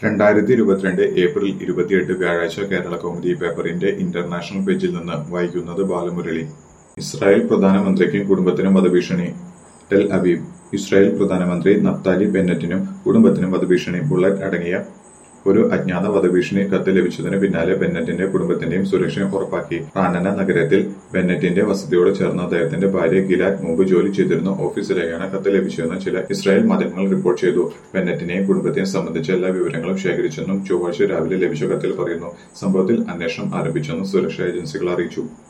രണ്ടായിരത്തി ഇരുപത്തിരണ്ട് ഏപ്രിൽ ഇരുപത്തിയെട്ട് വ്യാഴാഴ്ച കേരള കൗമുദി പേപ്പറിന്റെ ഇന്റർനാഷണൽ പേജിൽ നിന്ന് വായിക്കുന്നത് ബാലമുരളി ഇസ്രായേൽ പ്രധാനമന്ത്രിക്കും കുടുംബത്തിനും വധഭീഷണി ടെൽ അവീവ് ഇസ്രായേൽ പ്രധാനമന്ത്രി നഫ്താലി ബെന്നറ്റിനും കുടുംബത്തിനും വധഭീഷണി ബുള്ളറ്റ് അടങ്ങിയ ഒരു അജ്ഞാത വധഭീഷണി കത്ത് ലഭിച്ചതിന് പിന്നാലെ ബെന്നറ്റിന്റെ കുടുംബത്തിന്റെയും സുരക്ഷ ഉറപ്പാക്കി റാനന നഗരത്തിൽ ബെന്നറ്റിന്റെ വസതിയോട് ചേർന്ന അദ്ദേഹത്തിന്റെ ഭാര്യ ഗിലാറ്റ് മുമ്പ് ജോലി ചെയ്തിരുന്ന ഓഫീസിലെയാണ് കത്ത് ലഭിച്ചതെന്ന് ചില ഇസ്രായേൽ മാധ്യമങ്ങൾ റിപ്പോർട്ട് ചെയ്തു ബെന്നറ്റിനെയും കുടുംബത്തെയും സംബന്ധിച്ച എല്ലാ വിവരങ്ങളും ശേഖരിച്ചെന്നും ചൊവ്വാഴ്ച രാവിലെ ലഭിച്ച കത്തിൽ പറയുന്നു സംഭവത്തിൽ അന്വേഷണം ആരംഭിച്ചെന്നും സുരക്ഷാ ഏജൻസികൾ അറിയിച്ചു